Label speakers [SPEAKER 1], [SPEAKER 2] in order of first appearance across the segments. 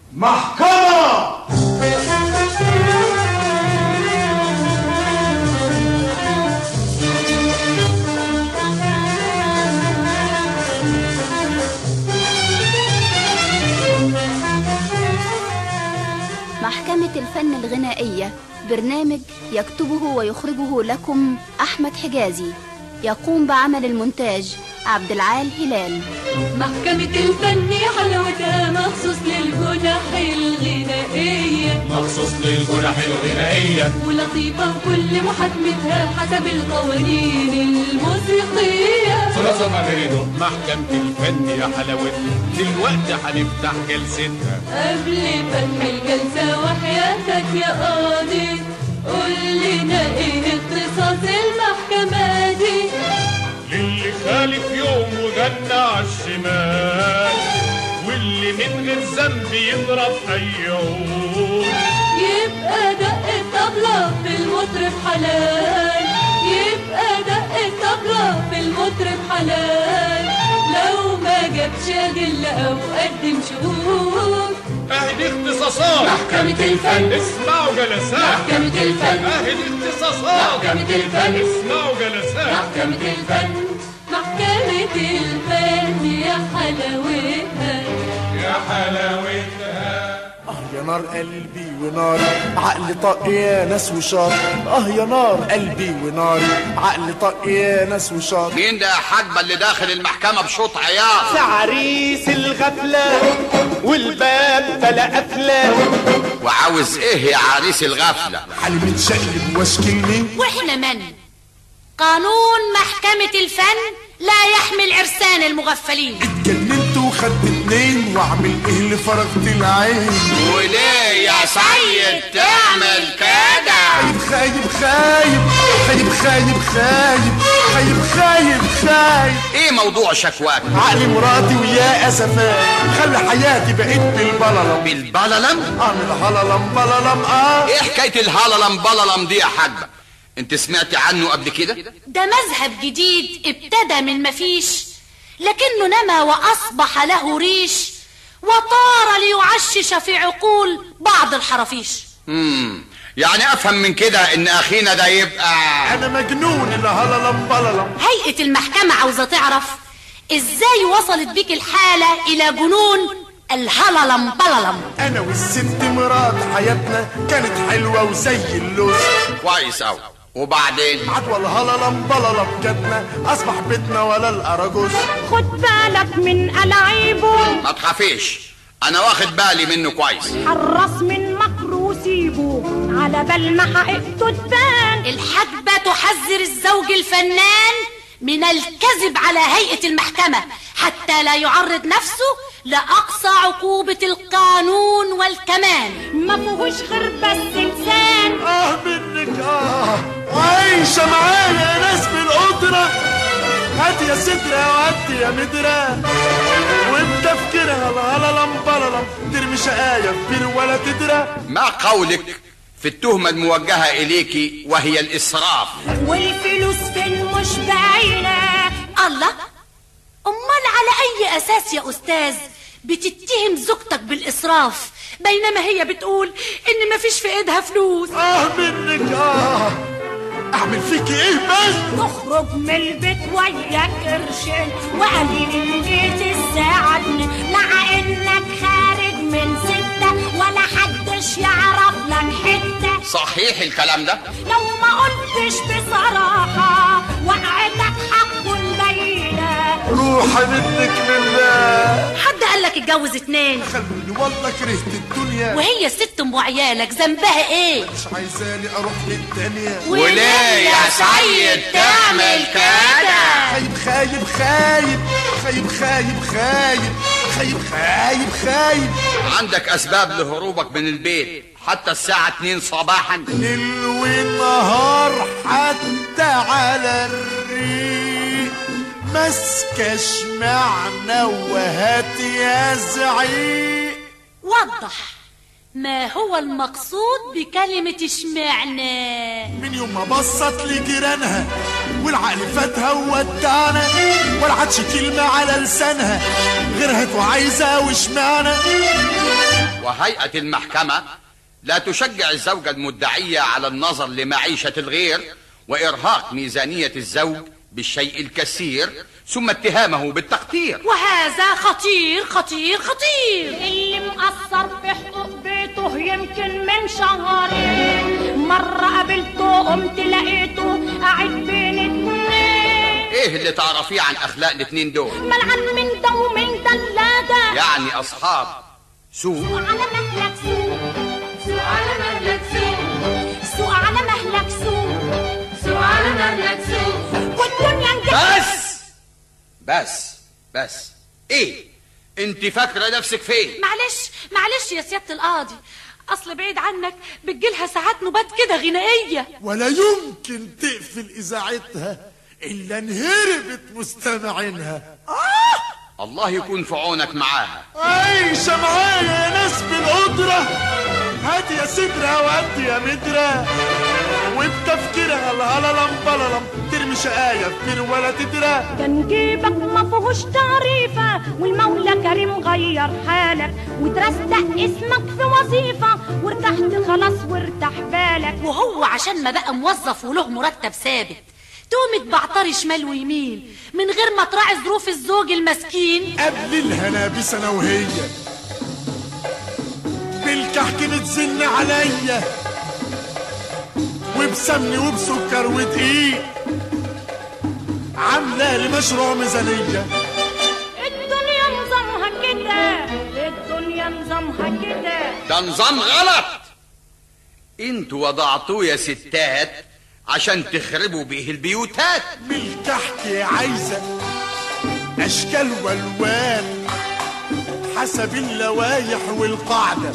[SPEAKER 1] محكمة
[SPEAKER 2] محكمة الفن الغنائية برنامج يكتبه ويخرجه لكم أحمد حجازي يقوم بعمل المونتاج عبد العال هلال
[SPEAKER 3] محكمة الفن حلاوتها مخصوص للجنح الغنائية
[SPEAKER 4] مخصوص للجنح الغنائية
[SPEAKER 3] ولطيفة وكل محاكمتها حسب القوانين الموسيقية
[SPEAKER 4] ثلاثة مغرده محكمة الفن يا حلاوتها دلوقتي هنفتح جلستها
[SPEAKER 3] قبل فتح الجلسة وحياتك يا قاضي قول لنا ايه اختصاص المحكمة دي
[SPEAKER 4] للي خالف يوم وجنة عالشمال واللي من غير ذنب يضرب أي عود
[SPEAKER 3] يبقى دق الطبلة في المطرب حلال يبقى دق الطبلة في المطرب حلال لو ما جابش أدلة أو قدم شهود
[SPEAKER 4] أهل اختصاصات
[SPEAKER 3] محكمة الفن
[SPEAKER 4] اسمعوا جلسات
[SPEAKER 3] محكمة الفن
[SPEAKER 4] أهل اختصاصات
[SPEAKER 3] محكمة الفن
[SPEAKER 4] اسمعوا جلسات
[SPEAKER 3] محكمة الفن محكمة الفن يا حلاوتها
[SPEAKER 4] يا حلاوتها
[SPEAKER 1] اه يا نار قلبي وناري عقلي طق يا ناس وشاط اه يا نار قلبي وناري عقلي طق يا ناس وشاط
[SPEAKER 5] مين ده يا حاجبه اللي داخل المحكمه بشوط عيار
[SPEAKER 1] عريس الغفلة والباب فلا قفلة
[SPEAKER 5] وعاوز ايه يا عريس الغفله
[SPEAKER 1] حالي متشقلب واشكلني
[SPEAKER 6] واحنا من قانون محكمة الفن لا يحمل عرسان المغفلين
[SPEAKER 1] اتجننت وخدت اتنين واعمل ايه اللي فرغت العين
[SPEAKER 5] وليه يا سيد تعمل كده
[SPEAKER 1] خايب خايب خايب خايب خايب خايب خايب خايب
[SPEAKER 5] ايه موضوع شكواك
[SPEAKER 1] عقلي مراتي ويا اسفات خلي حياتي بقيت بالبللم
[SPEAKER 5] بالبللم
[SPEAKER 1] اعمل هللم بللم اه
[SPEAKER 5] ايه حكايه الهللم بللم دي يا حاجبه انت سمعت عنه قبل كده
[SPEAKER 6] ده مذهب جديد ابتدى من مفيش لكنه نما وأصبح له ريش وطار ليعشش في عقول بعض الحرافيش
[SPEAKER 5] امم يعني افهم من كده ان اخينا ده يبقى
[SPEAKER 1] انا مجنون اللي هللم بللم
[SPEAKER 6] هيئة المحكمة عاوزة تعرف ازاي وصلت بيك الحالة الى جنون الهللم بللم
[SPEAKER 1] انا والست مرات حياتنا كانت حلوة وزي اللوز
[SPEAKER 5] كويس اوي وبعدين
[SPEAKER 1] عدوى الهللم بللم جاتنا اصبح بيتنا ولا الاراجوز
[SPEAKER 7] خد بالك من ألعيبه
[SPEAKER 5] ما تخافيش انا واخد بالي منه كويس
[SPEAKER 7] حرص من مكر وسيبه على بال ما حقيقته تبان
[SPEAKER 6] الحجبة تحذر الزوج الفنان من الكذب على هيئة المحكمة حتى لا يعرض نفسه لأقصى عقوبة القانون والكمان
[SPEAKER 7] ما فيهوش غير بس لسان
[SPEAKER 1] اه منك اه عايشة معايا يا ناس بالقدرة هات يا سترة وهات يا مدرة وبتفكيرها الهللم بللم ترمي شقاية في بير ولا تدرى
[SPEAKER 5] ما قولك في التهمة الموجهة إليك وهي الإسراف
[SPEAKER 7] والفلوس فين مش باينة
[SPEAKER 6] الله أمال على أي أساس يا أستاذ بتتهم زوجتك بالإسراف بينما هي بتقول إن مفيش في إيدها فلوس
[SPEAKER 1] اه منك اه اعمل فيك ايه بس
[SPEAKER 7] تخرج من البيت وياك قرشين وقليل ان جيت الساعة اتنين مع انك خارج من ستة ولا حدش يعرف لك حتة
[SPEAKER 5] صحيح الكلام ده
[SPEAKER 7] لو ما قلتش بصراحة وقعتك هتكون باينة
[SPEAKER 1] روحي منك لله
[SPEAKER 6] حد قال لك اتجوز اتنين
[SPEAKER 1] خلوني والله كرهت الدنيا
[SPEAKER 6] وهي الست ام وعيالك ذنبها ايه
[SPEAKER 1] مش عايزاني اروح للتانية
[SPEAKER 5] وليه يا سيد تعمل كده
[SPEAKER 1] خايب خايب خايب خايب خايب خايب خايب خايب خايب
[SPEAKER 5] عندك أسباب لهروبك من البيت حتى الساعة 2 صباحا
[SPEAKER 1] ليل ونهار حتى على الريق مسكش معنى وهات يا زعيق
[SPEAKER 6] وضح ما هو المقصود بكلمة اشمعنى
[SPEAKER 1] من يوم ما بصت لجيرانها والعقل فاتها وودعنا ولا عادش كلمة على لسانها غير هات وعايزة واشمعنى
[SPEAKER 5] وهيئة المحكمة لا تشجع الزوجة المدعية على النظر لمعيشة الغير وإرهاق ميزانية الزوج بالشيء الكثير ثم اتهامه بالتقتير
[SPEAKER 6] وهذا خطير خطير خطير
[SPEAKER 7] اللي مقصر في حقوق بيته يمكن من شهرين مرة قابلته قمت لقيته قاعد بين اتنين
[SPEAKER 5] ايه اللي تعرفيه عن اخلاق الاتنين دول
[SPEAKER 7] ملعن من ده ومن ده لا ده
[SPEAKER 5] يعني اصحاب سوء
[SPEAKER 7] على مهلك سوق
[SPEAKER 3] سوق على مهلك سوق
[SPEAKER 7] سوق على مهلك سوق
[SPEAKER 3] سوق على مهلك سوق
[SPEAKER 7] والدنيا انجحت
[SPEAKER 5] بس بس بس ايه انت فاكره نفسك فين
[SPEAKER 6] معلش معلش يا سيادة القاضي أصل بعيد عنك بتجيلها ساعات نوبات كده غنائية
[SPEAKER 1] ولا يمكن تقفل اذاعتها الا انهربت مستمعينها
[SPEAKER 5] الله يكون في عونك معاها
[SPEAKER 1] عايشة معايا يا ناس بالقدرة هات يا سدرة وهات يا مدرة وبتفكيرها الهللم بللم ترمي شقاية في بير ولا تدرى
[SPEAKER 7] كان جيبك ما فيهوش تعريفة والمولى كريم غير حالك وترستق اسمك في وظيفة وارتحت خلاص وارتاح بالك
[SPEAKER 6] وهو عشان ما بقى موظف وله مرتب ثابت تقوم تبعتري شمال ويمين من غير ما تراعي ظروف الزوج المسكين
[SPEAKER 1] قبل الهنا بسنة وهي بالكحك بتزن عليا وبسمن وبسكر ودقيق عاملة لي مشروع ميزانية
[SPEAKER 7] الدنيا نظامها كده الدنيا نظامها كده
[SPEAKER 5] ده نظام غلط انتوا وضعتوه يا ستات عشان تخربوا بيه البيوتات
[SPEAKER 1] بالكحك عايزة أشكال والوان حسب اللوايح والقاعدة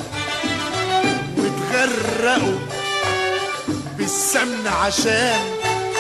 [SPEAKER 1] وتغرقوا بالسمن عشان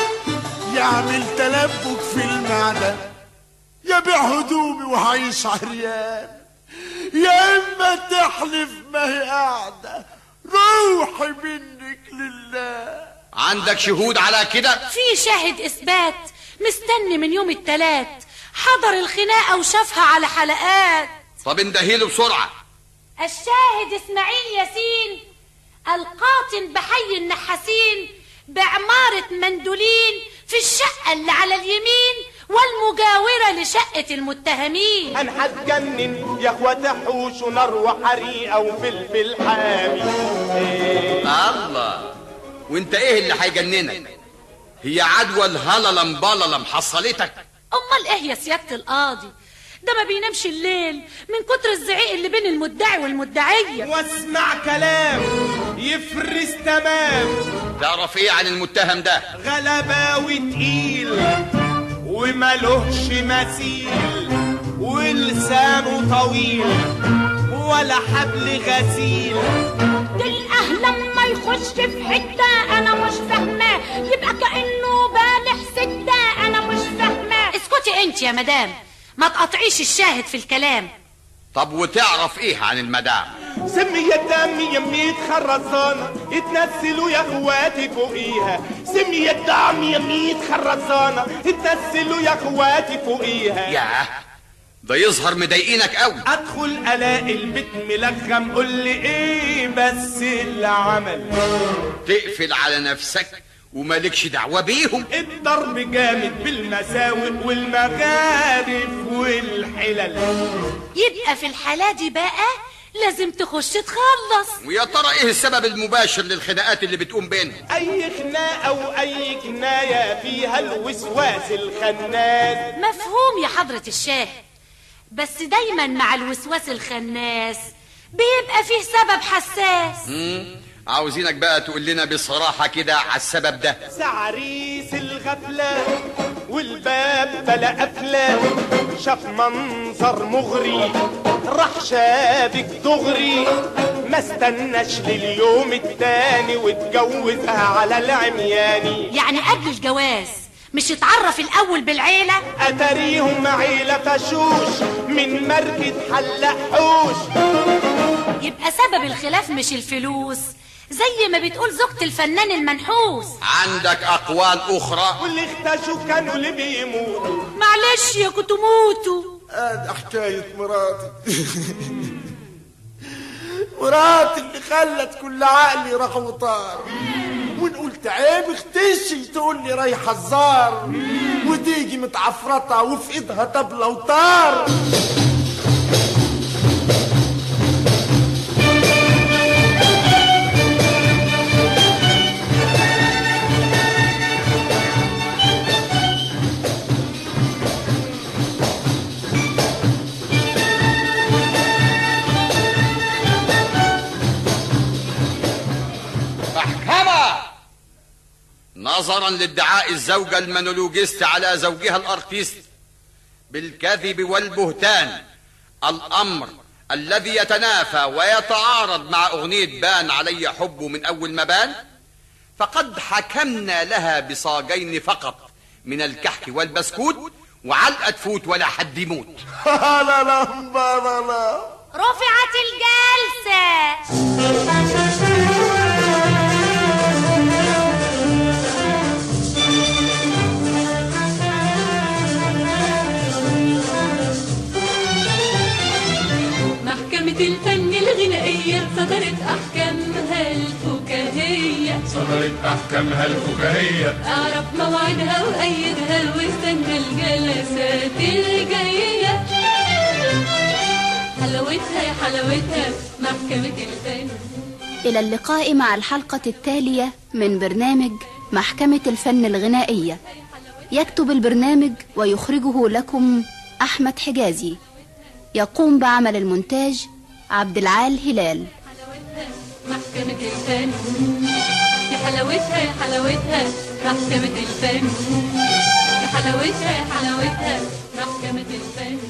[SPEAKER 1] يعمل تلبك في المعدة يبيع هدومي وهعيش عريان يا إما تحلف ما هي قاعدة روحي منك لله
[SPEAKER 5] عندك شهود على كده
[SPEAKER 6] في شاهد إثبات مستني من يوم التلات حضر الخناقة وشافها على حلقات
[SPEAKER 5] طب اندهيله بسرعة
[SPEAKER 6] الشاهد إسماعيل ياسين القاطن بحي النحاسين بعمارة مندولين في الشقة اللي على اليمين والمجاورة لشقة المتهمين
[SPEAKER 8] انا هتجنن يا اخوات حوش ونار وحريقه وفلفل حامي إيه.
[SPEAKER 5] الله وانت ايه اللي هيجننك هي عدوى الهللم بللم حصلتك
[SPEAKER 6] أمال إيه يا سيادة القاضي ده ما بينامش الليل من كتر الزعيق اللي بين المدعي والمدعية
[SPEAKER 8] واسمع كلام يفرس تمام
[SPEAKER 5] تعرف ايه عن المتهم ده
[SPEAKER 8] غلباوي تقيل وملهش مثيل ولسانه طويل ولا حبل غسيل
[SPEAKER 7] تلقاه لما يخش في حتة أنا مش فاهماه يبقى كأنه بالح ستة أنا مش فاهماه
[SPEAKER 6] اسكتي انت يا مدام ما تقطعيش الشاهد في الكلام
[SPEAKER 5] طب وتعرف ايه عن المدام
[SPEAKER 8] سمي الدم يميت خرزانة اتنسلوا يا اخواتي فوقيها سمي الدم يميت خرزانة اتنسلوا يا اخواتي فوقيها
[SPEAKER 5] ياه ده يظهر مضايقينك قوي
[SPEAKER 8] ادخل الاقي البيت ملغم قول لي ايه بس اللي عمل
[SPEAKER 5] تقفل على نفسك ومالكش دعوة بيهم
[SPEAKER 8] الضرب جامد بالمساوئ والمغارف والحلل
[SPEAKER 6] يبقى في الحالة دي بقى لازم تخش تخلص
[SPEAKER 5] ويا ترى ايه السبب المباشر للخناقات اللي بتقوم بينهم
[SPEAKER 8] اي خناقه واي كنايه فيها الوسواس الخناس
[SPEAKER 6] مفهوم يا حضرة الشاهد بس دايما مع الوسواس الخناس بيبقى فيه سبب حساس
[SPEAKER 5] عاوزينك بقى تقول لنا بصراحة كده على السبب ده
[SPEAKER 8] سعريس الغفلة والباب بلا قفلة شاف منظر مغري راح شابك دغري ما استناش لليوم التاني واتجوزها على العمياني
[SPEAKER 6] يعني قبل الجواز مش اتعرف الأول بالعيلة
[SPEAKER 8] اتاريهم عيلة فشوش من مركز حلق حوش
[SPEAKER 6] يبقى سبب الخلاف مش الفلوس زي ما بتقول زوجة الفنان المنحوس
[SPEAKER 5] عندك أقوال أخرى
[SPEAKER 8] واللي اختشوا كانوا اللي بيموتوا
[SPEAKER 6] معلش يا كتموتو
[SPEAKER 1] ادي حكاية مراتي ورات اللي خلت كل عقلي راح وطار وان قلت عيب اختشي تقول لي رايحه الزار وتيجي متعفرطه وفي ايدها طبله وطار
[SPEAKER 5] محكمة نظرا لادعاء الزوجة المونولوجيست على زوجها الارتيست بالكذب والبهتان الامر الذي يتنافى ويتعارض مع اغنية بان علي حبه من اول ما بان فقد حكمنا لها بصاجين فقط من الكحك والبسكوت وعلقة فوت ولا حد يموت
[SPEAKER 1] لا لا لا لا
[SPEAKER 7] رفعت الجلسة
[SPEAKER 3] محكمة الفن الغنائية صدرت أحكامها الفكاهية
[SPEAKER 4] صدرت أحكامها الفكاهية
[SPEAKER 3] أعرف موعدها وأيدها واستنى الجلسات الجاية حلاوتها يا حلاوتها محكمة الفن
[SPEAKER 2] إلى اللقاء مع الحلقة التالية من برنامج محكمة الفن الغنائية يكتب البرنامج ويخرجه لكم أحمد حجازي يقوم بعمل المونتاج عبد العال هلال
[SPEAKER 3] محكمة الفن يا حلاوتها يا حلاوتها محكمة الفن يا حلاوتها يا حلاوتها محكمة الفن